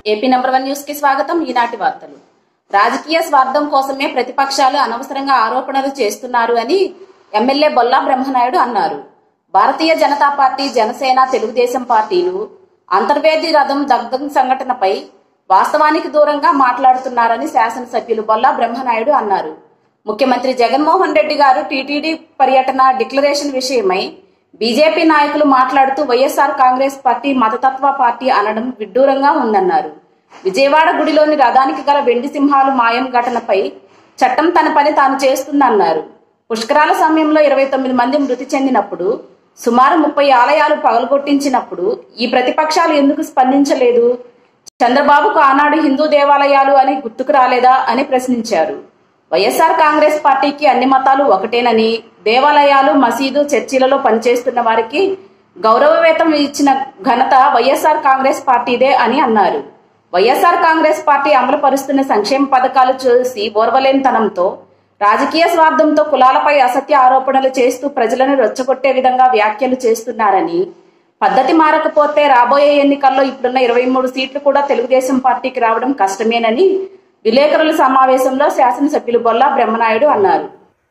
AP number one news కి స్వాగతం ఈనాటి వార్తలు రాజకీయ స్వార్థం కోసమే ప్రతిపక్షాలు అనవసరంగా ఆరోపణలు చేస్తున్నారు అని ఎమ్మెల్యే బొల్లా బ్రహ్మనాయుడు అన్నారు భారతీయ జనతా పార్టీ జనసేన తెలుగుదేశం పార్టీలు అంతర్వేది రథం దగ్ధం సంఘటనపై వాస్తవానికి దూరంగా మాట్లాడుతున్నారని శాసనసభ్యులు బొల్లా బ్రహ్మనాయుడు అన్నారు ముఖ్యమంత్రి జగన్మోహన్ రెడ్డి గారు టీటీడీ పర్యటన డిక్లరేషన్ విషయమై బీజేపీ నాయకులు మాట్లాడుతూ వైఎస్ఆర్ కాంగ్రెస్ పార్టీ మతతత్వ పార్టీ అనడం విడ్డూరంగా ఉందన్నారు విజయవాడ గుడిలోని రథానికి గల వెండి సింహాలు మాయం ఘటనపై చట్టం తన పని తాను చేస్తుందన్నారు పుష్కరాల సమయంలో ఇరవై తొమ్మిది మంది మృతి చెందినప్పుడు సుమారు ముప్పై ఆలయాలు పగలగొట్టించినప్పుడు ఈ ప్రతిపక్షాలు ఎందుకు స్పందించలేదు చంద్రబాబుకు ఆనాడు హిందూ దేవాలయాలు అని గుర్తుకు రాలేదా అని ప్రశ్నించారు వైఎస్ఆర్ కాంగ్రెస్ పార్టీకి అన్ని మతాలు ఒకటేనని దేవాలయాలు మసీదు చర్చిలలో పనిచేస్తున్న వారికి గౌరవ వేతనం ఇచ్చిన ఘనత వైఎస్ఆర్ కాంగ్రెస్ పార్టీదే అని అన్నారు వైఎస్ఆర్ కాంగ్రెస్ పార్టీ అమలు పరుస్తున్న సంక్షేమ పథకాలు చూసి ఓర్వలేనితనంతో రాజకీయ స్వార్థంతో కులాలపై అసత్య ఆరోపణలు చేస్తూ ప్రజలను రెచ్చగొట్టే విధంగా వ్యాఖ్యలు చేస్తున్నారని పద్ధతి మారకపోతే రాబోయే ఎన్నికల్లో ఇప్పుడున్న ఇరవై మూడు సీట్లు కూడా తెలుగుదేశం పార్టీకి రావడం కష్టమేనని విలేకరుల సమావేశంలో శాసనసభ్యులు బొల్లా బ్రహ్మనాయుడు అన్నారు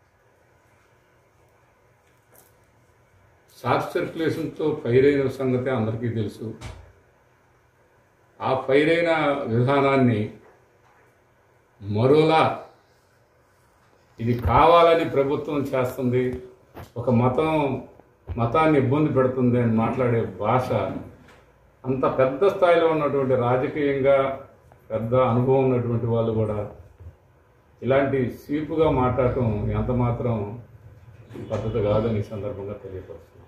షార్ట్ సర్క్యులేషన్తో ఫైర్ అయిన సంగతి అందరికీ తెలుసు ఆ ఫైర్ అయిన విధానాన్ని మరోలా ఇది కావాలని ప్రభుత్వం చేస్తుంది ఒక మతం మతాన్ని ఇబ్బంది పెడుతుంది అని మాట్లాడే భాష అంత పెద్ద స్థాయిలో ఉన్నటువంటి రాజకీయంగా పెద్ద అనుభవం ఉన్నటువంటి వాళ్ళు కూడా ఇలాంటి సీపుగా మాట్లాడటం ఎంత మాత్రం పద్ధతి కాదని ఈ సందర్భంగా తెలియపరుస్తుంది